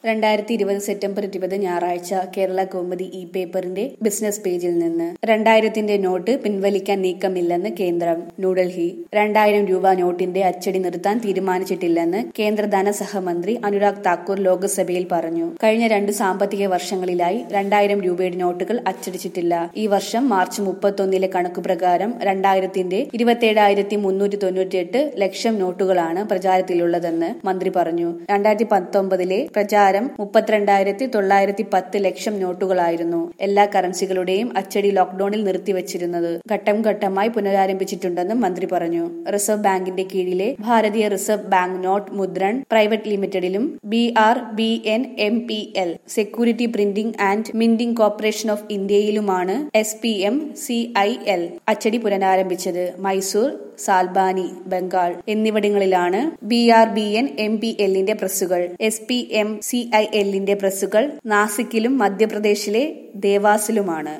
രണ്ടായിരത്തി ഇരുപത് സെപ്റ്റംബർ ഇരുപത് ഞായറാഴ്ച കേരള കൗമുദി ഇ പേപ്പറിന്റെ ബിസിനസ് പേജിൽ നിന്ന് രണ്ടായിരത്തിന്റെ നോട്ട് പിൻവലിക്കാൻ നീക്കമില്ലെന്ന് കേന്ദ്രം ന്യൂഡൽഹി രണ്ടായിരം രൂപ നോട്ടിന്റെ അച്ചടി നിർത്താൻ തീരുമാനിച്ചിട്ടില്ലെന്ന് കേന്ദ്ര ധനസഹമന്ത്രി അനുരാഗ് താക്കൂർ ലോക്സഭയിൽ പറഞ്ഞു കഴിഞ്ഞ രണ്ട് സാമ്പത്തിക വർഷങ്ങളിലായി രണ്ടായിരം രൂപയുടെ നോട്ടുകൾ അച്ചടിച്ചിട്ടില്ല ഈ വർഷം മാർച്ച് മുപ്പത്തൊന്നിലെ കണക്കുപ്രകാരം രണ്ടായിരത്തിന്റെ ഇരുപത്തിയേഴായിരത്തി മുന്നൂറ്റി തൊണ്ണൂറ്റിയെട്ട് ലക്ഷം നോട്ടുകളാണ് പ്രചാരത്തിലുള്ളതെന്ന് മന്ത്രി പറഞ്ഞു രണ്ടായിരത്തി പത്തൊമ്പതിലെ പ്രചാരം മുപ്പത്തിരണ്ടായിരത്തി തൊള്ളായിരത്തി പത്ത് ലക്ഷം നോട്ടുകളായിരുന്നു എല്ലാ കറൻസികളുടെയും അച്ചടി ലോക്ഡൌണിൽ നിർത്തിവച്ചിരുന്നത് ഘട്ടം ഘട്ടമായി പുനരാരംഭിച്ചിട്ടുണ്ടെന്നും മന്ത്രി പറഞ്ഞു റിസർവ് ബാങ്കിന്റെ കീഴിലെ Bharatiya reserve bank note Mudran private ലിമിറ്റഡിലും B R B N M P L security printing and minting corporation of ഇന്ത്യയിലുമാണ് S P M C I L അച്ചടി പുനരാരംഭിച്ചത് മൈസൂർ സാൽബാനി ബംഗാൾ എന്നിവിടങ്ങളിലാണ് B R B N M P എല്ലിന്റെ പ്രസ്സുകൾ S P M C I എല്ലിന്റെ പ്രസ്സുകൾ നാസിക്കിലും മധ്യപ്രദേശിലെ ദേവാസിലുമാണ്